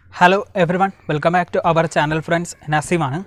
hello everyone welcome back to our channel friends നസീമാണ്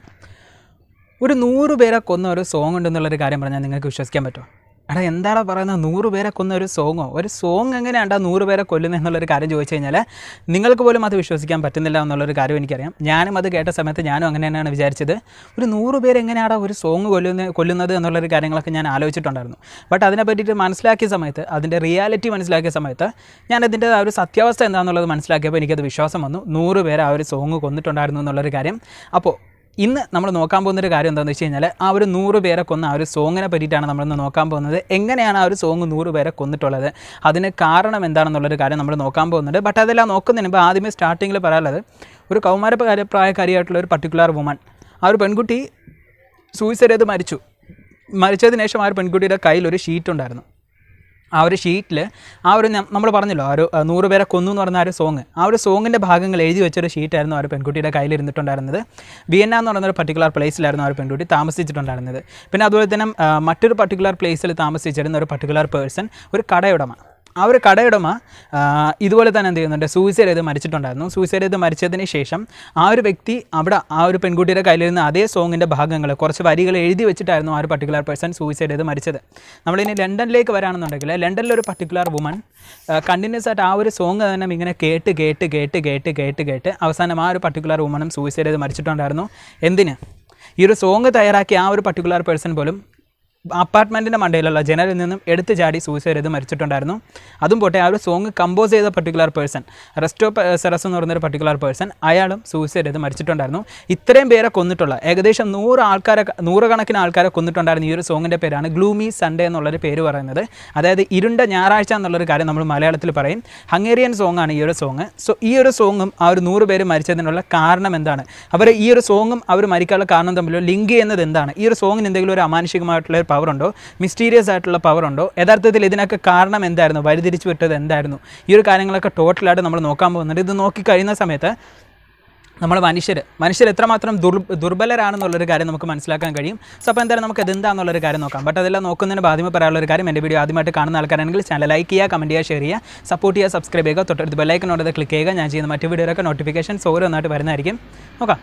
ഒരു നൂറ് പേരെ കൊന്ന ഒരു സോങ് ഉണ്ടെന്നുള്ളൊരു കാര്യം പറഞ്ഞാൽ നിങ്ങൾക്ക് വിശ്വസിക്കാൻ പറ്റുമോ എടാ എന്താണ് പറയുന്നത് നൂറ് പേരെ കൊന്ന ഒരു സോങ്ങോ ഒരു സോങ് എങ്ങനെയാണ് നൂറ് പേരെ കൊല്ലുന്നത് എന്നുള്ളൊരു കാര്യം ചോദിച്ചു കഴിഞ്ഞാൽ നിങ്ങൾക്ക് പോലും അത് വിശ്വസിക്കാൻ പറ്റുന്നില്ല എന്നുള്ളൊരു കാര്യം എനിക്കറിയാം ഞാനും അത് കേട്ട സമയത്ത് ഞാനും അങ്ങനെ തന്നെയാണ് വിചാരിച്ചത് ഒരു നൂറ് പേര് എങ്ങനെയാണ് ഒരു സോങ് കൊല്ലുന്ന കൊല്ലുന്നത് എന്നുള്ളൊരു കാര്യങ്ങളൊക്കെ ഞാൻ ആലോചിച്ചിട്ടുണ്ടായിരുന്നു ബട്ട് അതിനെ പറ്റിയിട്ട് മനസ്സിലാക്കിയ സമയത്ത് അതിൻ്റെ റിയാലിറ്റി മനസ്സിലാക്കിയ സമയത്ത് ഞാൻ അതിൻ്റെ ആ ഒരു സത്യാവസ്ഥ എന്താണെന്നുള്ളത് മനസ്സിലാക്കിയപ്പോൾ എനിക്കത് വിശ്വാസം വന്നു നൂറ് പേര് ആ ഒരു സോങ് കൊന്നിട്ടുണ്ടായിരുന്നു എന്നുള്ളൊരു കാര്യം അപ്പോൾ ഇന്ന് നമ്മൾ നോക്കാൻ പോകുന്നൊരു കാര്യം എന്താണെന്ന് വെച്ച് കഴിഞ്ഞാൽ ആ ഒരു നൂറ് പേരെ കൊന്ന ആ ഒരു സോങ്ങിനെ പറ്റിയിട്ടാണ് നമ്മളിന്ന് നോക്കാൻ പോകുന്നത് എങ്ങനെയാണ് ആ ഒരു സോങ് നൂറ് പേരെ കൊന്നിട്ടുള്ളത് അതിന് കാരണം എന്താണെന്നുള്ളൊരു കാര്യം നമ്മൾ നോക്കാൻ പോകുന്നുണ്ട് ബട്ട് അതെല്ലാം നോക്കുന്നതിന് മുമ്പ് ആദ്യമേ സ്റ്റാർട്ടിങ്ങിൽ പറയാനുള്ളത് ഒരു കൗമാര പ്രായ- പ്രായക്കാരിയായിട്ടുള്ള ഒരു പർട്ടിക്കുലർ വുമൺ ആ ഒരു പെൺകുട്ടി സൂയിസൈഡ് ചെയ്ത് മരിച്ചു മരിച്ചതിന് ശേഷം ആ ഒരു പെൺകുട്ടിയുടെ കയ്യിൽ ഒരു ഷീറ്റ് ഉണ്ടായിരുന്നു ആ ഒരു ഷീറ്റിൽ ആ ഒരു നമ്മൾ പറഞ്ഞല്ലോ ആ ഒരു ആ, നൂറ് പേരെ കൊന്നു എന്ന് പറഞ്ഞ ആ ഒരു സോങ് ആ ഒരു സോങ്ങിൻ്റെ ഭാഗങ്ങൾ എഴുതി വെച്ചൊരു ഷീറ്റായിരുന്നു ആ ഒരു പെൺകുട്ടിയുടെ കയ്യിലിരുന്നിട്ടുണ്ടായിരുന്നത് വിയന്ന എന്ന് പറയുന്ന ഒരു പർട്ടിക്കുലർ പ്ലേസിലായിരുന്നു ആ ഒരു പെൺകുട്ടി താമസിച്ചിട്ടുണ്ടായിരുന്നത് പിന്നെ അതുപോലെ തന്നെ ആ, മറ്റൊരു പർട്ടിക്കുലർ പ്ലേസിൽ താമസിച്ചിരുന്ന ഒരു പർട്ടിക്കുലർ പേഴ്സൺ ഒരു കടയുടമ ആ ഒരു കടയുടമ ആ, ഇതുപോലെ തന്നെ എന്ത് ചെയ്യുന്നുണ്ട് സൂയിസൈഡ് ചെയ്ത് മരിച്ചിട്ടുണ്ടായിരുന്നു സൂയിസൈഡ് ചെയ്ത് മരിച്ചതിന് ശേഷം ആ ഒരു വ്യക്തി അവിടെ ആ ഒരു പെൺകുട്ടിയുടെ കയ്യിലിരുന്ന അതേ സോങ്ങിൻ്റെ ഭാഗങ്ങൾ കുറച്ച് വരികൾ എഴുതി വെച്ചിട്ടായിരുന്നു ആ ഒരു പർട്ടിക്കുലർ പേഴ്സൺ സൂയിസൈഡ് ചെയ്ത് മരിച്ചത് നമ്മളിനി ലണ്ടനിലേക്ക് വരാണെന്നുണ്ടെങ്കിൽ ലണ്ടനിലെ ഒരു പർട്ടിക്കുലർ വുമൺ കണ്ടിന്യൂസ് ആയിട്ട് ആ ഒരു സോങ് തന്നെ ഇങ്ങനെ കേട്ട് കേട്ട് കേട്ട് കേട്ട് കേട്ട് കേട്ട് അവസാനം ആ ഒരു പർട്ടിക്കുലർ വുമണും സൂയിസൈഡ് ചെയ്ത് മരിച്ചിട്ടുണ്ടായിരുന്നു എന്തിന് ഈ ഒരു സോങ് തയ്യാറാക്കിയ ആ ഒരു പർട്ടിക്കുലർ പേഴ്സൺ പോലും അപ്പാർട്ട്മെൻറ്റിൻ്റെ മണ്ടയിലുള്ള ജനലിൽ നിന്നും എടുത്തു ചാടി സൂയിസൈഡ് ചെയ്ത് മരിച്ചിട്ടുണ്ടായിരുന്നു അതും പോട്ടെ ആ ഒരു സോങ് കമ്പോസ് ചെയ്ത പർട്ടിക്കുലർ പേഴ്സൺ റെസ്റ്റോ സെറസ് എന്ന് പറയുന്ന ഒരു പർട്ടിക്കുലർ പേഴ്സൺ അയാളും സൂയിസൈഡ് ചെയ്ത് മരിച്ചിട്ടുണ്ടായിരുന്നു ഇത്രയും പേരെ കൊന്നിട്ടുള്ള ഏകദേശം നൂറ് ആൾക്കാരെ നൂറുകണക്കിന് ആൾക്കാരെ കൊന്നിട്ടുണ്ടായിരുന്ന ഈ ഒരു സോങ്ങിൻ്റെ പേരാണ് ഗ്ലൂമി സൺഡേ എന്നുള്ളൊരു പേര് പറയുന്നത് അതായത് ഇരുണ്ട ഞായറാഴ്ച എന്നുള്ളൊരു കാര്യം നമ്മൾ മലയാളത്തിൽ പറയും ഹംഗേറിയൻ സോങ് ആണ് ഈ ഒരു സോങ് സോ ഈ ഒരു സോങ്ങും ആ ഒരു നൂറ് പേര് മരിച്ചതിനുള്ള കാരണം എന്താണ് അവർ ഈ ഒരു സോങ്ങും അവർ മരിക്കാനുള്ള കാരണം തമ്മിൽ ലിങ്ക് ചെയ്യുന്നത് എന്താണ് ഈ ഒരു സോങ്ങിന് എന്തെങ്കിലും ഒരു അമാനുഷികമായിട്ടുള്ള ഒരു പവർ ഉണ്ടോ മിസ്റ്റീരിയസ് ആയിട്ടുള്ള പവർ ഉണ്ടോ യഥാർത്ഥത്തിൽ ഇതിനൊക്കെ കാരണം എന്തായിരുന്നു വഴിതിരിച്ചു വിട്ടത് എന്തായിരുന്നു ഈ ഒരു കാര്യങ്ങളൊക്കെ ടോട്ടലായിട്ട് നമ്മൾ നോക്കാൻ പോകുന്നുണ്ട് ഇത് നോക്കി കഴിയുന്ന സമയത്ത് നമ്മൾ മനുഷ്യർ മനുഷ്യർ എത്രമാത്രം ദുർ ദുർബലരാണെന്നുള്ളൊരു കാര്യം നമുക്ക് മനസ്സിലാക്കാൻ കഴിയും സോ അപ്പോൾ എന്തായാലും നമുക്ക് അതെന്താണെന്നുള്ളൊരു കാര്യം നോക്കാം ബട്ട് അതെല്ലാം നോക്കുന്നതിന് ആദ്യമേ പറയാനുള്ള ഒരു കാര്യം എൻ്റെ വീഡിയോ ആദ്യമായിട്ട് കാണുന്ന ആൾക്കാരാണെങ്കിൽ ചാനൽ ലൈക്ക് ചെയ്യുക കമൻറ്റ് ചെയ്യുക ഷെയർ ചെയ്യുക സപ്പോർട്ട് ചെയ്യുക സബ്സ്ക്രൈബ് ചെയ്യുക തൊട്ടടുത്ത് ബെല്ലൈക്കനോട് ക്ലിക്ക് ചെയ്യുക ഞാൻ ചെയ്യുന്ന മറ്റു വീഡിയോയിലൊക്കെ നോട്ടിഫിക്കേഷൻസ് ഓരോന്നായിട്ട് വരുന്നതായിരിക്കും നോക്കാം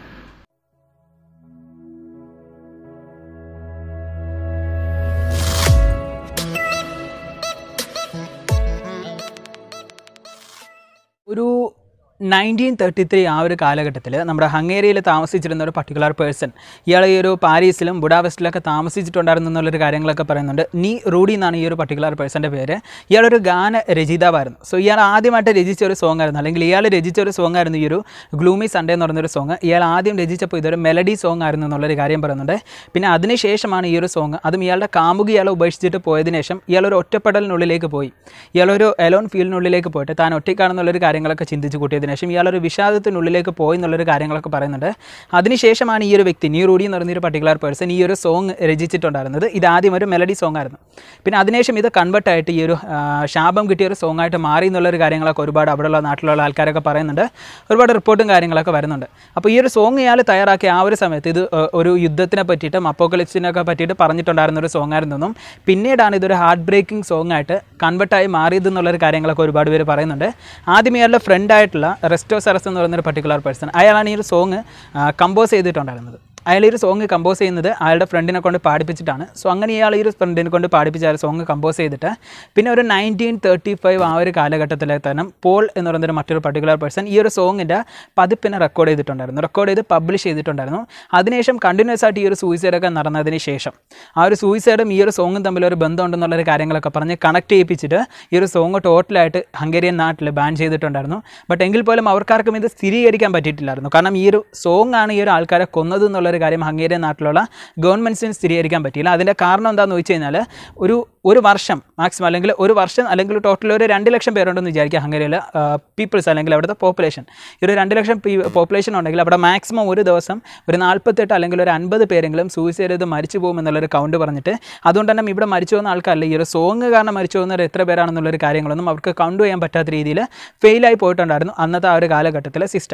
ഒരു നയൻറ്റീൻ തേർട്ടി ത്രീ ആ ഒരു കാലഘട്ടത്തിൽ നമ്മുടെ ഹംഗേരിയിൽ താമസിച്ചിരുന്ന ഒരു പർട്ടിക്കുലർ പേഴ്സൺ ഇയാൾ ഈ ഒരു പാരീസിലും ബുഡാവെസ്റ്റിലൊക്കെ താമസിച്ചിട്ടുണ്ടായിരുന്നു എന്നുള്ളൊരു കാര്യങ്ങളൊക്കെ പറയുന്നുണ്ട് നീ റൂഡി എന്നാണ് ഈ ഒരു പർട്ടിക്കുലർ പേഴ്സൻ്റെ പേര് ഇയാളൊരു ഗാന രചയിതാവായിരുന്നു സോ ഇയാൾ ആദ്യമായിട്ട് രചിച്ച ഒരു സോങ് ആയിരുന്നു അല്ലെങ്കിൽ ഇയാൾ രചിച്ച ഒരു സോങ് ആയിരുന്നു ഈ ഒരു ഗ്ലൂമി സൺഡേ എന്ന് പറയുന്നൊരു സോങ് ഇയാൾ ആദ്യം രചിച്ചപ്പോൾ ഇതൊരു മെലഡി സോങ് ആയിരുന്നു എന്നുള്ളൊരു കാര്യം പറയുന്നുണ്ട് പിന്നെ അതിനുശേഷമാണ് ഈ ഒരു സോങ് അതും ഇയാളുടെ കാമുകി ഇയാളെ ഉപേക്ഷിച്ചിട്ട് പോയതിനു ശേഷം ഇയാളൊരു ഒറ്റപ്പെടലിനുള്ളിലേക്ക് പോയി ഇയാളൊരു എലോൺ ഫീൽഡിനുള്ളിലേക്ക് പോയിട്ട് താൻ ഒറ്റയ്ക്കാണെന്നുള്ളൊരു കാര്യങ്ങളൊക്കെ ചിന്തിച്ച് കൂട്ടിയതിനു ശേഷം ഇയാളൊരു വിഷാദത്തിനുള്ളിലേക്ക് പോയി എന്നുള്ളൊരു കാര്യങ്ങളൊക്കെ പറയുന്നുണ്ട് അതിനുശേഷമാണ് ഈ ഒരു വ്യക്തി നീ റൂഡി എന്ന് പറയുന്ന ഒരു പർട്ടിക്കുലർ പേഴ്സൺ ഈ ഒരു സോങ് രചിച്ചിട്ടുണ്ടായിരുന്നത് ഇത് ആദ്യം ഒരു മെലഡി സോങ് ആയിരുന്നു പിന്നെ അതിനുശേഷം ഇത് കൺവെർട്ട് ആയിട്ട് ഈ ഒരു ആ, ശാപം കിട്ടിയ ഒരു സോങ് ആയിട്ട് മാറി എന്നുള്ളൊരു കാര്യങ്ങളൊക്കെ ഒരുപാട് അവിടെയുള്ള നാട്ടിലുള്ള ആൾക്കാരൊക്കെ പറയുന്നുണ്ട് ഒരുപാട് റിപ്പോർട്ടും കാര്യങ്ങളൊക്കെ വരുന്നുണ്ട് അപ്പോൾ ഈ ഒരു സോങ് ഇയാൾ തയ്യാറാക്കിയ ആ ഒരു സമയത്ത് ഇത് ആ, ഒരു യുദ്ധത്തിനെ പറ്റിയിട്ടും അപ്പോക്കലിപ്സിനൊക്കെ പറ്റിയിട്ട് പറഞ്ഞിട്ടുണ്ടായിരുന്ന ഒരു സോങ് ആയിരുന്നെന്നും പിന്നീടാണ് ഇതൊരു ഹാർട്ട് ബ്രേക്കിംഗ് സോങ് ആയിട്ട് കൺവെർട്ടായി മാറിയത് എന്നുള്ളൊരു കാര്യങ്ങളൊക്കെ ഒരുപാട് പേര് പറയുന്നുണ്ട് ആദ്യം ഇയാളുടെ ഫ്രണ്ട് ആയിട്ടുള്ള റെസ്റ്റോ സെറസ് എന്ന് പറയുന്ന ഒരു പർട്ടിക്കുലർ പേഴ്സൺ അയാളാണ് ഈ ഒരു സോങ് കമ്പോസ് ചെയ്തിട്ടുണ്ടായിരുന്നത് അയാൾ ഈ ഒരു സോങ് കമ്പോസ് ചെയ്യുന്നത് അയാളുടെ ഫ്രണ്ടിനെ കൊണ്ട് പാടിപ്പിച്ചിട്ടാണ് സോ അങ്ങനെ ഇയാൾ ഈ ഒരു ഫ്രണ്ടിനെ കൊണ്ട് പാടിപ്പിച്ച ആ ഒരു സോങ് കമ്പോസ് ചെയ്തിട്ട് പിന്നെ ഒരു നയൻറ്റീൻ തേർട്ടി ഫൈവ് ആ ഒരു കാലഘട്ടത്തിലെ തന്നെ പോൾ എന്ന് പറയുന്നൊരു മറ്റൊരു പർട്ടിക്കുലർ പേഴ്സൺ ഈ ഒരു സോങ്ങിൻ്റെ പതിപ്പിനെ റെക്കോർഡ് ചെയ്തിട്ടുണ്ടായിരുന്നു റെക്കോർഡ് ചെയ്ത് പബ്ലിഷ് ചെയ്തിട്ടുണ്ടായിരുന്നു അതിനുശേഷം കണ്ടിന്യൂസ് ആയിട്ട് ഈ ഒരു സൂയിസൈഡൊക്കെ നടന്നതിന് ശേഷം ആ ഒരു സൂയിസൈഡും ഈ ഒരു സോങ്ങും തമ്മിൽ ഒരു ബന്ധമുണ്ടെന്നുള്ളൊരു കാര്യങ്ങളൊക്കെ പറഞ്ഞ് കണക്ട് ചെയ്യിപ്പിച്ചിട്ട് ഈ ഒരു സോങ് ടോട്ടലായിട്ട് ഹംഗേറിയൻ നാട്ടിൽ ബാൻ ചെയ്തിട്ടുണ്ടായിരുന്നു ബട്ട് എങ്കിൽ പോലും അവർക്കാർക്കും ഇത് സ്ഥിരീകരിക്കാൻ പറ്റിയിട്ടില്ലായിരുന്നു കാരണം ഈ ഒരു സോങ് ആണ് ഈ ഒരു ആൾക്കാരെ കൊന്നത് എന്നുള്ളൊരു കാര്യം ഹംഗേറിയൻ നാട്ടിലുള്ള ഗവൺമെൻറ്റ്സിന് സ്ഥിരീകരിക്കാൻ പറ്റിയില്ല അതിൻ്റെ കാരണം എന്താണെന്ന് വെച്ച് കഴിഞ്ഞാൽ ഒരു ഒരു വർഷം മാക്സിമം അല്ലെങ്കിൽ ഒരു വർഷം അല്ലെങ്കിൽ ടോട്ടൽ ഒരു രണ്ട് ലക്ഷം പേരുണ്ടെന്ന് വിചാരിക്കുക ഹംഗേരിയിൽ പീപ്പിൾസ് അല്ലെങ്കിൽ അവിടുത്തെ പോപ്പുലേഷൻ ഈ ഒരു രണ്ട് ലക്ഷം പോപ്പുലേഷൻ ഉണ്ടെങ്കിൽ അവിടെ മാക്സിമം ഒരു ദിവസം ഒരു നാൽപ്പത്തെട്ട് അല്ലെങ്കിൽ ഒരു അൻപത് പേരെങ്കിലും സൂയിസൈഡ് ചെയ്ത് മരിച്ചു പോകും എന്നുള്ളൊരു കൗണ്ട് പറഞ്ഞിട്ട് അതുകൊണ്ട് തന്നെ ഇവിടെ മരിച്ചു പോകുന്ന ആൾക്കാരല്ല ഈ ഒരു സോങ് കാരണം മരിച്ചു പോകുന്നവർ എത്ര പേരാണെന്നുള്ളൊരു കാര്യങ്ങളൊന്നും അവർക്ക് കൗണ്ട് ചെയ്യാൻ പറ്റാത്ത രീതിയിൽ ഫെയിലായി പോയിട്ടുണ്ടായിരുന്നു അന്നത്തെ ആ ഒരു കാലഘട്ടത്തിലെ സിസ്റ്റം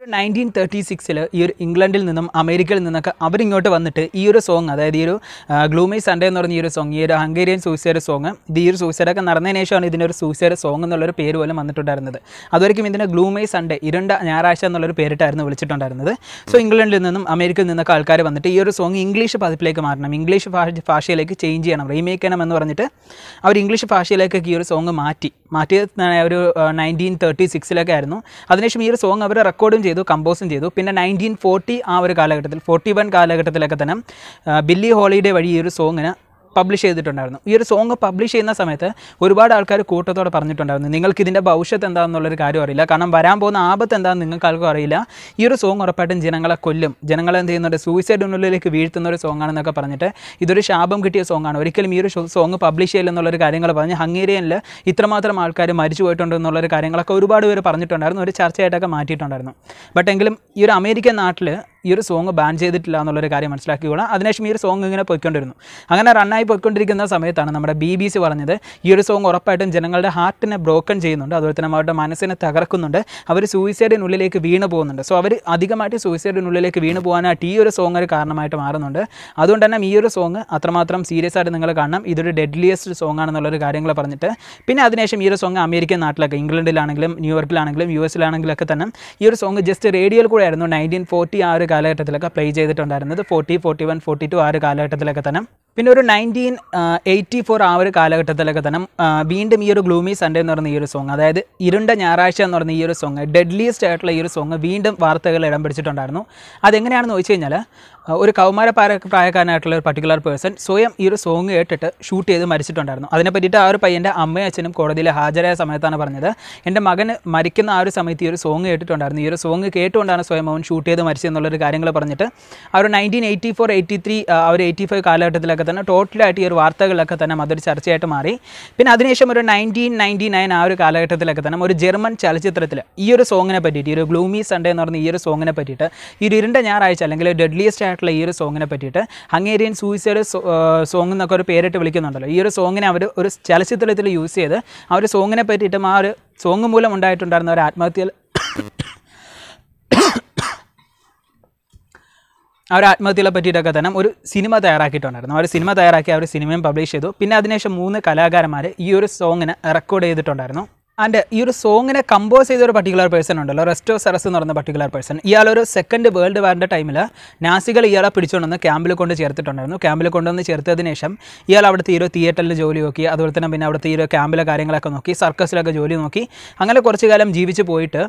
നയൻറ്റീൻ തേർട്ടി സിക്സിൽ ഈ ഒരു ഇംഗ്ലണ്ടിൽ നിന്നും അമേരിക്കയിൽ നിന്നൊക്കെ അവരിങ്ങോട്ട് വന്നിട്ട് ഈ ഒരു സോങ് അതായത് ഈ ഒരു ഗ്ലൂമി സൺഡേ എന്ന് പറഞ്ഞ ഈ ഒരു സോങ് ഈ ഒരു ഹംഗേറിയൻ സൂസൈഡ് സോങ് ഇത് ഈ ഒരു സൂസൈഡൊക്കെ നടന്നതിന് ശേഷമാണ് ഇതിനൊരു സൂസൈഡ് സോങ് എന്നുള്ളൊരു പേര് പോലും വന്നിട്ടുണ്ടായിരുന്നത് അതുവരെയും ഇതിനെ ഗ്ലൂമൈ സൺഡേ ഇരുണ്ട ഞായറാഴ്ച എന്നുള്ളൊരു പേരിട്ടായിരുന്നു വിളിച്ചിട്ടുണ്ടായിരുന്നത് സോ ഇംഗ്ലണ്ടിൽ നിന്നും അമേരിക്കയിൽ നിന്നൊക്കെ ആൾക്കാർ വന്നിട്ട് ഈ ഒരു സോങ് ഇംഗ്ലീഷ് പതിപ്പിലേക്ക് മാറ്റണം ഇംഗ്ലീഷ് ഭാഷ ഭാഷയിലേക്ക് ചേഞ്ച് ചെയ്യണം റീമേക്ക് ചെയ്യണം എന്ന് പറഞ്ഞിട്ട് അവർ ഇംഗ്ലീഷ് ഭാഷയിലേക്കൊക്കെ ഈ ഒരു സോങ് മാറ്റി മാറ്റിയത് ഒരു നയൻറ്റീൻ തേർട്ടി സിക്സിലൊക്കെ ആയിരുന്നു അതിനുശേഷം ഈ ഒരു സോങ് അവർ റെക്കോർഡും ചെയ്തു കമ്പോസും ചെയ്തു പിന്നെ നയൻറ്റീൻ ഫോർട്ടി ആ ഒരു കാലഘട്ടത്തിൽ ഫോർട്ടി വൺ കാലഘട്ടത്തിലൊക്കെ തന്നെ ആ, ബില്ലി ഹോളിഡേ വഴി ഈ ഒരു സോങ്ങിന് പബ്ലിഷ് ചെയ്തിട്ടുണ്ടായിരുന്നു ഈ ഒരു സോങ് പബ്ലിഷ് ചെയ്യുന്ന സമയത്ത് ഒരുപാട് ആൾക്കാർ കൂട്ടത്തോടെ പറഞ്ഞിട്ടുണ്ടായിരുന്നു നിങ്ങൾക്ക് ഇതിൻ്റെ ഭവിഷ്യത്ത് എന്താണെന്നുള്ളൊരു കാര്യം അറിയില്ല കാരണം വരാൻ പോകുന്ന ആപത്ത് എന്താണെന്ന് നിങ്ങൾക്ക് ആർക്കും അറിയില്ല ഈ ഒരു സോങ് ഉറപ്പായിട്ടും ജനങ്ങളെ കൊല്ലും ജനങ്ങളെ എന്ത് ചെയ്യുന്നുണ്ട് സൂയിസൈഡിനുള്ളിലേക്ക് വീഴ്ത്തുന്ന ഒരു സോങ് ആണെന്നൊക്കെ പറഞ്ഞിട്ട് ഇതൊരു ശാപം കിട്ടിയ സോങ് ആണ് ഒരിക്കലും ഈ ഒരു സോങ് പബ്ലിഷ് ചെയ്യില്ലെന്നുള്ളൊരു കാര്യങ്ങൾ പറഞ്ഞ് ഹംഗേറിയനിൽ ഇത്രമാത്രം ആൾക്കാർ മരിച്ചു പോയിട്ടുണ്ട് എന്നുള്ളൊരു കാര്യങ്ങളൊക്കെ ഒരുപാട് പേര് പറഞ്ഞിട്ടുണ്ടായിരുന്നു ഒരു ചർച്ചയായിട്ടൊക്കെ മാറ്റിയിട്ടുണ്ടായിരുന്നു ബട്ട് എങ്കിലും ഈ ഒരു അമേരിക്കൻ നാട്ടിൽ ഈ ഒരു സോങ് ബാൻ ചെയ്തിട്ടില്ല എന്നുള്ളൊരു കാര്യം മനസ്സിലാക്കിക്കോളാം അതിനുശേഷം ഈ ഒരു സോങ് ഇങ്ങനെ പോയിക്കൊണ്ടിരുന്നു അങ്ങനെ റണ്ണായി പോയിക്കൊണ്ടിരിക്കുന്ന സമയത്താണ് നമ്മുടെ ബി ബി സി പറഞ്ഞത് ഈ ഒരു സോങ് ഉറപ്പായിട്ടും ജനങ്ങളുടെ ഹാർട്ടിനെ ബ്രോക്കൺ ചെയ്യുന്നുണ്ട് അതുപോലെ തന്നെ അവരുടെ മനസ്സിനെ തകർക്കുന്നുണ്ട് അവർ സൂയിസൈഡിനുള്ളിലേക്ക് വീണ് പോകുന്നുണ്ട് സോ അവർ അധികമായിട്ട് സൂയിസൈഡിനുള്ളിലേക്ക് വീണ് പോകാനായിട്ട് ഈ ഒരു സോങ് ഒരു കാരണമായിട്ട് മാറുന്നുണ്ട് അതുകൊണ്ട് തന്നെ ഈ ഒരു സോങ് അത്രമാത്രം സീരിയസ് ആയിട്ട് നിങ്ങൾ കാണണം ഇതൊരു ഡെഡ്ലിയസ്റ്റ് സോങ് ആണെന്നുള്ളൊരു കാര്യങ്ങൾ പറഞ്ഞിട്ട് പിന്നെ അതിനുശേഷം ഈ ഒരു സോങ് അമേരിക്കൻ നാട്ടിലൊക്കെ ഇംഗ്ലണ്ടിലാണെങ്കിലും ന്യൂയോർക്കിലാണെങ്കിലും യു എസിലാണെങ്കിലൊക്കെ തന്നെ ഈ ഒരു സോങ് ജസ്റ്റ് റേഡിയോയിൽ കൂടെ ആയിരുന്നു നയൻറ്റീൻ ഫോർട്ടി ആ ഒരു കാലഘട്ടത്തിലൊക്കെ പ്ലേ ചെയ്തിട്ടുണ്ടായിരുന്നത് forty forty one forty two ആ ഒരു കാലഘട്ടത്തിലൊക്കെ തന്നെ പിന്നെ ഒരു നയൻറ്റീൻ എയ്റ്റി ഫോർ ആ ഒരു കാലഘട്ടത്തിലൊക്കെ തന്നെ ആ, വീണ്ടും ഈ ഒരു ഗ്ലൂമി സൺഡേ എന്ന് പറയുന്ന ഈ ഒരു സോങ് അതായത് ഇരുണ്ട ഞായറാഴ്ച എന്ന് പറയുന്ന ഈ ഒരു സോങ് ഡെഡ്ലിയസ്റ്റ് ആയിട്ടുള്ള ഈ ഒരു സോങ് വീണ്ടും വാർത്തകൾ ഇടം പിടിച്ചിട്ടുണ്ടായിരുന്നു അതെങ്ങനെയാണെന്ന് ചോദിച്ചു കഴിഞ്ഞാൽ ആ, ഒരു കൗമാര പ്രായ പ്രായക്കാരനായിട്ടുള്ള ഒരു പർട്ടിക്കുലർ പേഴ്സൺ സ്വയം ഈ ഒരു സോങ് കേട്ടിട്ട് ഷൂട്ട് ചെയ്ത് മരിച്ചിട്ടുണ്ടായിരുന്നു അതിനെ പറ്റിയിട്ട് ആ ഒരു പയ്യൻ്റെ അമ്മയും അച്ഛനും കോടതിയിൽ ഹാജരായ സമയത്താണ് പറഞ്ഞത് എൻ്റെ മകന് മരിക്കുന്ന ആ ഒരു സമയത്ത് ഈ ഒരു സോങ് കേട്ടിട്ടുണ്ടായിരുന്നു ഈ ഒരു സോങ് കേട്ടുകൊണ്ടാണ് സ്വയം അവൻ ഷൂട്ട് ചെയ്ത് മരിച്ചതെന്നുള്ളൊരു കാര്യങ്ങൾ പറഞ്ഞിട്ട് ആ ഒരു nineteen eighty four eighty three ആ ഒരു എയ്റ്റി ഫൈവ് കാലഘട്ടത്തിലൊക്കെ തന്നെ ടോട്ടലായിട്ട് ഈ ഒരു വാർത്തകളിലൊക്കെ തന്നെ അതൊരു ചർച്ചയായിട്ട് മാറി പിന്നെ അതിനുശേഷം ഒരു നയൻറ്റീൻ നയൻറ്റി നയൻ ആ ഒരു കാലഘട്ടത്തിലൊക്കെ തന്നെ ഒരു ജർമ്മൻ ചലച്ചിത്രത്തിൽ ഈ ഒരു സോങ്ങിനെ പറ്റിയിട്ട് ഈ ഒരു ഗ്ലൂമി സൺഡേ എന്ന് പറയുന്ന ഈ ഒരു സോങ്ങിനെ പറ്റിയിട്ട് ഈ ഒരു ഇരുണ്ട ഞായറാഴ്ച അല്ലെങ്കിൽ ഡെഡ്ലിയസ്റ്റ് ആയിട്ടുള്ള ഈ ഒരു സോങ്ങിനെ പറ്റിയിട്ട് ഹംഗേറിയൻ സൂയിസൈഡ് സോങ് എന്നൊക്കെ ഒരു പേരിട്ട് വിളിക്കുന്നുണ്ടല്ലോ ഈ ഒരു സോങ്ങിനെ അവർ ഒരു ചലച്ചിത്രത്തിൽ യൂസ് ചെയ്ത് ആ ഒരു സോങ്ങിനെ പറ്റിയിട്ടും ആ ഒരു സോങ് മൂലം ഉണ്ടായിട്ടുണ്ടായിരുന്ന ഒരു ആത്മഹത്യയിൽ ആ ഒരു ആത്മഹത്യകളെ പറ്റിയിട്ടൊക്കെ തന്നെ ഒരു സിനിമ തയ്യാറാക്കിയിട്ടുണ്ടായിരുന്നു ആ ഒരു സിനിമ തയ്യാറാക്കി ആ ഒരു സിനിമയും പബ്ലിഷ് ചെയ്തു പിന്നെ അതിനുശേഷം മൂന്ന് കലാകാരന്മാർ ഈ ഒരു സോങ്ങിന് റെക്കോർഡ് ചെയ്തിട്ടുണ്ടായിരുന്നു ആൻഡ് ഈ ഒരു സോങ്ങിനെ കമ്പോസ് ചെയ്ത ഒരു പർട്ടിക്കുലർ പേഴ്സൺ ഉണ്ടല്ലോ റെസ്റ്റോ സെറസ് എന്ന് പറയുന്ന പർട്ടിക്കുലർ പേഴ്സൺ ഇയാളൊരു സെക്കൻഡ് വേൾഡ് വാറിൻ്റെ ടൈമിൽ നാസികൾ ഇയാളെ പിടിച്ചുകൊണ്ടുവന്ന് ക്യാമ്പിൽ കൊണ്ട് ചേർത്തിട്ടുണ്ടായിരുന്നു ക്യാമ്പിൽ കൊണ്ടുവന്ന് ചേർത്തതിന് ശേഷം ഇയാൾ അവിടുത്തെ ഈ ഒരു തിയേറ്ററിൽ ജോലി നോക്കി അതുപോലെ തന്നെ പിന്നെ അവിടുത്തെ ഈ ഒരു ക്യാമ്പിലെ കാര്യങ്ങളൊക്കെ നോക്കി സർക്കസിലൊക്കെ ജോലി നോക്കി അങ്ങനെ കുറച്ച് കാലം ജീവിച്ച് പോയിട്ട്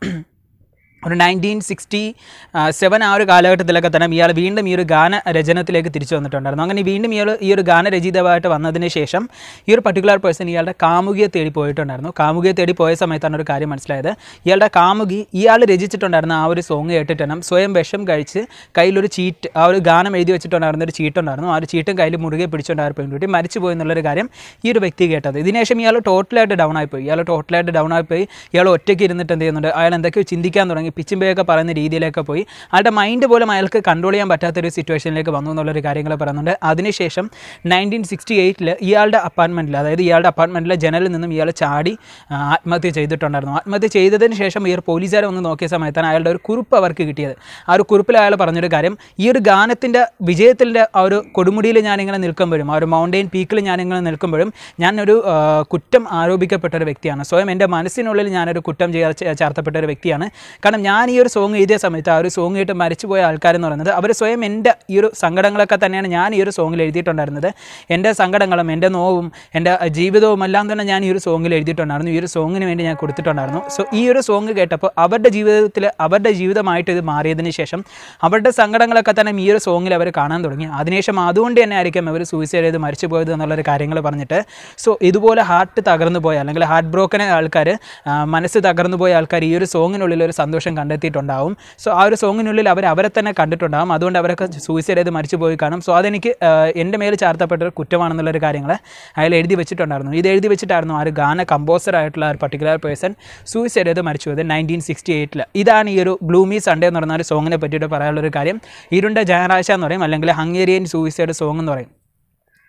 ഒരു നയൻറ്റീൻ സിക്സ്റ്റി സെവൻ ആ ഒരു കാലഘട്ടത്തിലൊക്കെ തന്നെ ഇയാൾ വീണ്ടും ഈ ഒരു ഗാന രചനത്തിലേക്ക് തിരിച്ചു വന്നിട്ടുണ്ടായിരുന്നു അങ്ങനെ വീണ്ടും ഇയാൾ ഈ ഒരു ഗാനരചയിതാവായിട്ട് വന്നതിന് ശേഷം ഈ ഒരു പർട്ടിക്കുലർ പേഴ്സൺ ഇയാളുടെ കാമുകിയെ തേടി പോയിട്ടുണ്ടായിരുന്നു കാമുകിയെ തേടി പോയ സമയത്താണ് ഒരു കാര്യം മനസ്സിലായത് ഇയാളുടെ കാമുകി ഇയാൾ രചിച്ചിട്ടുണ്ടായിരുന്ന ആ ഒരു സോങ് കേട്ടിട്ട് തന്നെ സ്വയം വിഷം കഴിച്ച് കയ്യിലൊരു ചീറ്റ് ആ ഒരു ഗാനം എഴുതി വെച്ചിട്ടുണ്ടായിരുന്ന ഒരു ചീട്ടുണ്ടായിരുന്നു ആ ഒരു ചീട്ടും കയ്യിൽ മുറുകെ പിടിച്ചുകൊണ്ടായ പെൺകുട്ടി മരിച്ചു പോയി എന്നുള്ളൊരു കാര്യം ഈ ഒരു വ്യക്തി കേട്ടത് ഇതിനുശേഷം ഇയാൾ ടോട്ടലായിട്ട് ഡൗൺ ആയിപ്പോയി ഇയാൾ ടോട്ടലായിട്ട് ഡൗൺ ആയിപ്പോയി ഇയാൾ ഒറ്റയ്ക്ക് ഇരുന്നിട്ട് എന്ത് ചെയ്യുന്നുണ്ട് അയാൾ എന്തൊക്കെയോ ചിന്തിക്കാൻ തുടങ്ങി പിച്ചുമ്പയൊക്കെ പറയുന്ന രീതിയിലേക്ക് പോയി അയാളുടെ മൈൻഡ് പോലും അയാൾക്ക് കൺട്രോൾ ചെയ്യാൻ പറ്റാത്തൊരു സിറ്റുവേഷനിലേക്ക് വന്നു എന്നുള്ളൊരു കാര്യങ്ങൾ പറയുന്നുണ്ട് അതിനുശേഷം നയൻറ്റീൻ സിക്സ്റ്റി എയ്റ്റിൽ ഇയാളുടെ അപ്പാർട്ട്മെൻറ്റിൽ അതായത് ഇയാളുടെ അപ്പാർട്ട്മെൻറ്റിലെ ജനലിൽ നിന്നും ഇയാൾ ചാടി ആ, ആത്മഹത്യ ചെയ്തിട്ടുണ്ടായിരുന്നു ആത്മഹത്യ ചെയ്തതിന് ശേഷം ഈ ഒരു പോലീസുകാരെ വന്ന് നോക്കിയ സമയത്താണ് അയാളുടെ ഒരു കുറിപ്പ് അവർക്ക് കിട്ടിയത് ആ ഒരു കുറിപ്പിൽ അയാൾ പറഞ്ഞൊരു കാര്യം ഈ ഒരു ഗാനത്തിൻ്റെ വിജയത്തിൻ്റെ ആ ഒരു കൊടുമുടിയിൽ ഞാനിങ്ങനെ നിൽക്കുമ്പോഴും ആ ഒരു മൗണ്ടെയിൻ പീക്കിൽ ഞാനിങ്ങനെ നിൽക്കുമ്പോഴും ഞാനൊരു ആ, കുറ്റം ആരോപിക്കപ്പെട്ട ഒരു വ്യക്തിയാണ് സ്വയം എൻ്റെ മനസ്സിനുള്ളിൽ ഞാനൊരു കുറ്റം ചെയ്യാ ചേർത്തപ്പെട്ട ഒരു വ്യക്തിയാണ് കാരണം ഞാൻ ഈ ഒരു സോങ് എഴുതിയ സമയത്ത് ആ ഒരു സോങ് കേട്ട് മരിച്ചുപോയ ആൾക്കാരെന്ന് പറയുന്നത് അവർ സ്വയം എൻ്റെ ഈ ഒരു സങ്കടങ്ങളൊക്കെ തന്നെയാണ് ഞാൻ ഈ ഒരു സോങ്ങിൽ എഴുതിയിട്ടുണ്ടായിരുന്നത് എൻ്റെ സങ്കടങ്ങളും എൻ്റെ നോവും എൻ്റെ ജീവിതവും എല്ലാം തന്നെ ഞാൻ ഈ ഒരു സോങ്ങിൽ എഴുതിയിട്ടുണ്ടായിരുന്നു ഈ ഒരു സോങ്ങിന് വേണ്ടി ഞാൻ കൊടുത്തിട്ടുണ്ടായിരുന്നു സോ ഈ ഒരു സോങ് കേട്ടപ്പോൾ അവരുടെ ജീവിതത്തിൽ അവരുടെ ജീവിതമായിട്ട് ഇത് മാറിയതിന് ശേഷം അവരുടെ സങ്കടങ്ങളൊക്കെ തന്നെ ഈ ഒരു സോങ്ങിൽ അവർ കാണാൻ തുടങ്ങി അതിനുശേഷം അതുകൊണ്ട് തന്നെ ആയിരിക്കും അവർ സൂയിസൈഡ് ചെയ്ത് മരിച്ചു പോയത് എന്നുള്ളൊരു കാര്യങ്ങൾ പറഞ്ഞിട്ട് സോ ഇതുപോലെ ഹാർട്ട് തകർന്നു പോയ അല്ലെങ്കിൽ ഹാർട്ട് ബ്രോക്കൻ ആൾക്കാർ മനസ്സ് തകർന്നു പോയ ആൾക്കാർ ഈ ഒരു സോങ്ങിനുള്ളിൽ ഒരു സന്തോഷം കണ്ടെത്തിയിട്ടുണ്ടാവും സോ ആ ഒരു സോങ്ങിനുള്ളിൽ അവർ അവരെ തന്നെ കണ്ടിട്ടുണ്ടാവും അതുകൊണ്ട് അവരൊക്കെ സൂയിസൈഡ് ചെയ്ത് മരിച്ചു പോയി കാണും സോ അതെനിക്ക് ആ, എൻ്റെ മേൽ ചാർത്തപ്പെട്ട ഒരു കുറ്റമാണെന്നുള്ളൊരു കാര്യങ്ങൾ അയാൾ എഴുതി വെച്ചിട്ടുണ്ടായിരുന്നു ഇത് എഴുതി വെച്ചിട്ടായിരുന്നു ആ ഒരു ഗാന കമ്പോസർ ആയിട്ടുള്ള ഒരു പർട്ടിക്കുലർ പേഴ്സൺ സൂയിസൈഡ് ചെയ്ത് മരിച്ചു പോയത് നയൻറ്റീൻ സിക്സ്റ്റി എയ്റ്റിൽ ഇതാണ് ഈ ഒരു ഗ്ലൂമി സൺഡേ എന്ന് പറയുന്ന ഒരു സോങ്ങിനെ പറ്റിയിട്ട് പറയാനുള്ളൊരു കാര്യം ഇരുണ്ട ഞായറാഴ്ച എന്ന് പറയും അല്ലെങ്കിൽ ഹംഗേറിയൻ സൂയിസൈഡ് സോങ് എന്ന് പറയും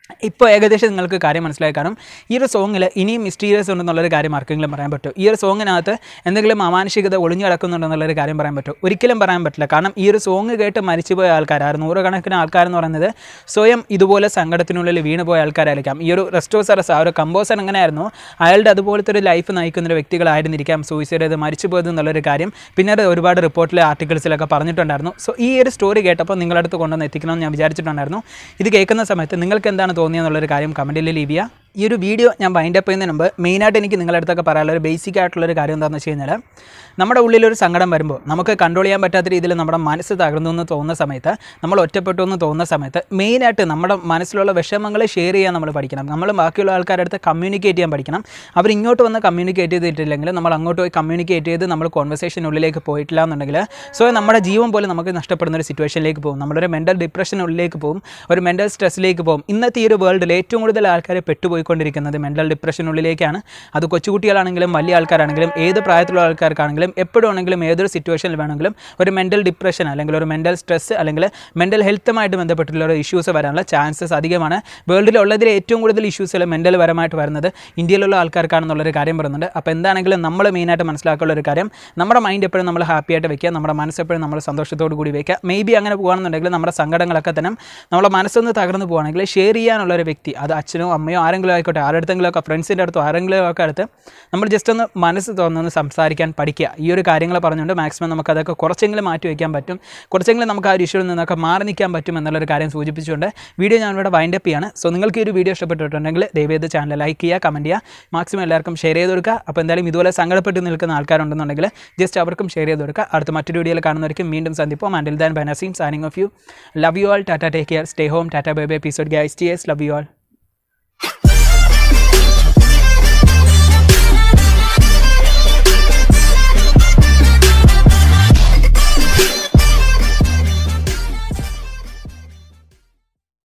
ഇപ്പോൾ ഏകദേശം നിങ്ങൾക്ക് കാര്യം മനസ്സിലായി കാണും ഈ ഒരു സോങ്ങിൽ ഇനിയും മിസ്റ്റീരിയസ് ഉണ്ടെന്നുള്ളൊരു കാര്യം ആർക്കെങ്കിലും പറയാൻ പറ്റുമോ ഈ ഒരു സോങ്ങിനകത്ത് എന്തെങ്കിലും അമാനുഷികത ഒളിഞ്ഞു കിടക്കുന്നുണ്ടെന്നുള്ളൊരു കാര്യം പറയാൻ പറ്റുമോ ഒരിക്കലും പറയാൻ പറ്റില്ല കാരണം ഈ ഒരു സോങ് കേട്ട് മരിച്ചുപോയ ആൾക്കാർ നൂറുകണക്കിന് ആൾക്കാരെന്ന് പറയുന്നത് സ്വയം ഇതുപോലെ സങ്കടത്തിനുള്ളിൽ വീണുപോയ ആൾക്കാരായിരിക്കാം ഈ ഒരു റെസ്റ്റോസറസ് ആ ഒരു കമ്പോസർ എങ്ങനെയായിരുന്നു അയാളുടെ അതുപോലത്തെ ഒരു ലൈഫ് നയിക്കുന്ന ഒരു വ്യക്തികളായിരുന്നിരിക്കാം സൂയിസൈഡ് ചെയ്ത് മരിച്ചുപോയത് എന്നുള്ളൊരു കാര്യം പിന്നീട് ഒരുപാട് റിപ്പോർട്ടിലെ ആർട്ടിക്കിൾസിലൊക്കെ പറഞ്ഞിട്ടുണ്ടായിരുന്നു സോ ഈ ഒരു സ്റ്റോറി കേട്ടപ്പോൾ നിങ്ങളുടെ അടുത്ത് കൊണ്ടുവന്ന് എത്തിക്കണമെന്ന് ഞാൻ വിചാരിച്ചിട്ടുണ്ടായിരുന്നു ഇത് കേൾക്കുന്ന സമയത്ത് നിങ്ങൾക്ക് എന്താണ് തോന്നിയെന്നുള്ളൊരു കാര്യം കമൻറ്റിൽ ലീവ് ചെയ്യുക ഈ ഒരു വീഡിയോ ഞാൻ വൈൻഡ് അപ്പ് ചെയ്യുന്നതിന് മുമ്പ് മെയിനായിട്ട് എനിക്ക് നിങ്ങളുടെ അടുത്തൊക്കെ പറയാനുള്ള ഒരു ബേസിക് ആയിട്ടുള്ളൊരു കാര്യം എന്താണെന്ന് വെച്ച് കഴിഞ്ഞാൽ നമ്മുടെ ഉള്ളിലൊരു സങ്കടം വരുമ്പോൾ നമുക്ക് കൺട്രോൾ ചെയ്യാൻ പറ്റാത്ത രീതിയിൽ നമ്മുടെ മനസ്സ് തകർന്നു എന്ന് തോന്നുന്ന സമയത്ത് നമ്മൾ ഒറ്റപ്പെട്ടു എന്ന് തോന്നുന്ന സമയത്ത് മെയിനായിട്ട് നമ്മുടെ മനസ്സിലുള്ള വിഷമങ്ങൾ ഷെയർ ചെയ്യാൻ നമ്മൾ പഠിക്കണം നമ്മൾ ബാക്കിയുള്ള ആൾക്കാരുടെ അടുത്ത് കമ്മ്യൂണിക്കേറ്റ് ചെയ്യാൻ പഠിക്കണം അവർ ഇങ്ങോട്ട് വന്ന് കമ്മ്യൂണിക്കേറ്റ് ചെയ്തിട്ടില്ലെങ്കിൽ നമ്മൾ അങ്ങോട്ട് പോയി കമ്മ്യൂണിക്കേറ്റ് ചെയ്ത് നമ്മൾ കോൺവെർസേഷനുള്ളിലേക്ക് പോയിട്ടില്ല എന്നുണ്ടെങ്കിൽ സോ നമ്മുടെ ജീവൻ പോലും നമുക്ക് നഷ്ടപ്പെടുന്ന ഒരു സിറ്റുവേഷനിലേക്ക് പോകും നമ്മളൊരു മെൻ്റൽ ഡിപ്രഷനുള്ളിലേക്ക് പോകും ഒരു മെൻ്റൽ സ്ട്രെസ്സിലേക്ക് പോകും ഇന്നത്തെ ഈ ഒരു വേൾഡിൽ ഏറ്റവും കൂടുതൽ ആൾക്കാർ പെട്ടുപോയിക്കൊണ്ടിരിക്കുന്നത് മെൻ്റൽ ഡിപ്രഷനുള്ളിലേക്കാണ് അത് കൊച്ചുകുട്ടികളാണെങ്കിലും വലിയ ആൾക്കാരാണെങ്കിലും ഏത് പ്രായത്തിലുള്ള ആൾക്കാർക്കാണെങ്കിലും എപ്പോഴും ആണെങ്കിലും ഏതൊരു സിറ്റുവേഷനിൽ വേണമെങ്കിലും ഒരു മെൻ്റൽ ഡിപ്രഷൻ അല്ലെങ്കിൽ ഒരു മെൻ്റൽ സ്ട്രെസ് അല്ലെങ്കിൽ മെൻ്റൽ ഹെൽത്തുമായിട്ട് ബന്ധപ്പെട്ടുള്ള ഒരു ഇഷ്യൂസ് വരാനുള്ള ചാൻസസ് അധികമാണ് വേൾഡിലുള്ളതിൽ ഏറ്റവും കൂടുതൽ ഇഷ്യൂസിൽ മെൻ്റൽ പരമായിട്ട് വരുന്നത് ഇന്ത്യയിലുള്ള ആൾക്കാർക്കാണെന്നുള്ളൊരു കാര്യം പറയുന്നുണ്ട് അപ്പോൾ എന്താണെങ്കിലും നമ്മൾ മെയിനായിട്ട് മനസ്സിലാക്കാനുള്ള ഒരു കാര്യം നമ്മുടെ മൈൻഡ് എപ്പോഴും നമ്മൾ ഹാപ്പി ആയിട്ട് വെക്കുക നമ്മുടെ മനസ്സ് എപ്പോഴും നമ്മൾ സന്തോഷത്തോടു കൂടി വെക്കുക മേ ബി അങ്ങനെ പോകുകയാണെന്നുണ്ടെങ്കിൽ നമ്മുടെ സങ്കടങ്ങളൊക്കെ തന്നെ നമ്മളെ മനസ്സൊന്ന് തകർന്നു പോകുകയാണെങ്കിൽ ഷെയർ ചെയ്യാനുള്ള ഒരു വ്യക്തി അത് അച്ഛനോ അമ്മയോ ആരെങ്കിലും ആയിക്കോട്ടെ ആരുടെങ്കിലും ഒക്കെ ഫ്രണ്ട്സിൻ്റെ അടുത്തോ ആരെങ്കിലും ഒക്കെ അടുത്ത് നമ്മൾ ജസ്റ്റ് ഒന്ന് മനസ്സ് തുറന്നൊന്ന് സംസാരിക്കാൻ പഠിക്കുക ഈ ഒരു കാര്യങ്ങൾ പറഞ്ഞുകൊണ്ട് മാക്സിമം നമുക്ക് അതൊക്കെ കുറച്ചെങ്കിലും മാറ്റി വയ്ക്കാൻ പറ്റും കുറച്ചെങ്കിലും നമുക്ക് ആ ഒരു ഇഷ്യൂവിൽ നിന്നൊക്കെ മാറി നിൽക്കാൻ പറ്റും എന്നുള്ളൊരു കാര്യം സൂചിപ്പിച്ചുകൊണ്ട് വീഡിയോ ഞാൻ ഇവിടെ വൈൻഡ് അപ്പ് ചെയ്യാണ് സോ നിങ്ങൾക്ക് ഈ ഒരു വീഡിയോ ഇഷ്ടപ്പെട്ടിട്ടുണ്ടെങ്കിൽ ദയവേത് ചാനൽ ലൈക്ക് ചെയ്യുക കമൻറ്റ് ചെയ്യുക മാക്സിമം എല്ലാവർക്കും ഷെയർ ചെയ്ത് കൊടുക്കുക അപ്പോൾ എന്തായാലും ഇതുപോലെ സങ്കടപ്പെട്ട് നിൽക്കുന്ന ആൾക്കാരുണ്ടെന്നുണ്ടെങ്കിൽ ജസ്റ്റ് അവർക്കും ഷെയർ ചെയ്ത് കൊടുക്കുക അടുത്ത മറ്റൊരു വീഡിയോയിൽ കാണുന്നവർക്കും വീണ്ടും സന്ദിപ്പം ആൻഡിൽ ദാൻ ബൈനസീം signing off you love you all tata take care stay home tata bye bye episode guys T S love you all